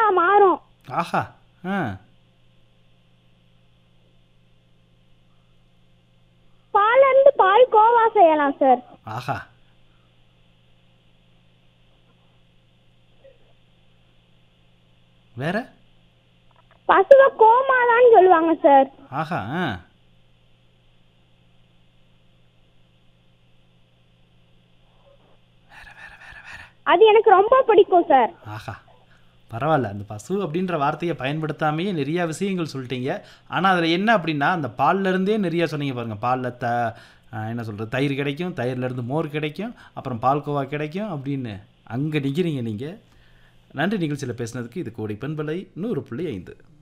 மாறும் ஆஹா ஆ பால்ல இருந்து பால் கோவா செய்யலாம் சார் ஆஹா வேற பசுவை கோமாதான்னு சொல்லுவாங்க சார் ஆஹா ஆ அது எனக்கு ரொம்ப பிடிக்கும் சார் ஆஹா பரவாயில்ல அந்த பசு அப்படின்ற வார்த்தையை பயன்படுத்தாமையே நிறையா விஷயங்கள் சொல்லிட்டீங்க ஆனால் அதில் என்ன அப்படின்னா அந்த பால்ல இருந்தே நிறையா சொன்னீங்க பாருங்கள் பாலில் த ஆ, என்ன சொல்கிறது தயிர் கிடைக்கும் தயிர்லேருந்து மோர் கிடைக்கும் அப்புறம் பால்கோவா கிடைக்கும் அப்படின்னு அங்கே நிற்கிறீங்க நீங்கள் நன்றி நிகழ்ச்சியில் பேசுனதுக்கு இது கோடி பண்பலை நூறு புள்ளி ஐந்து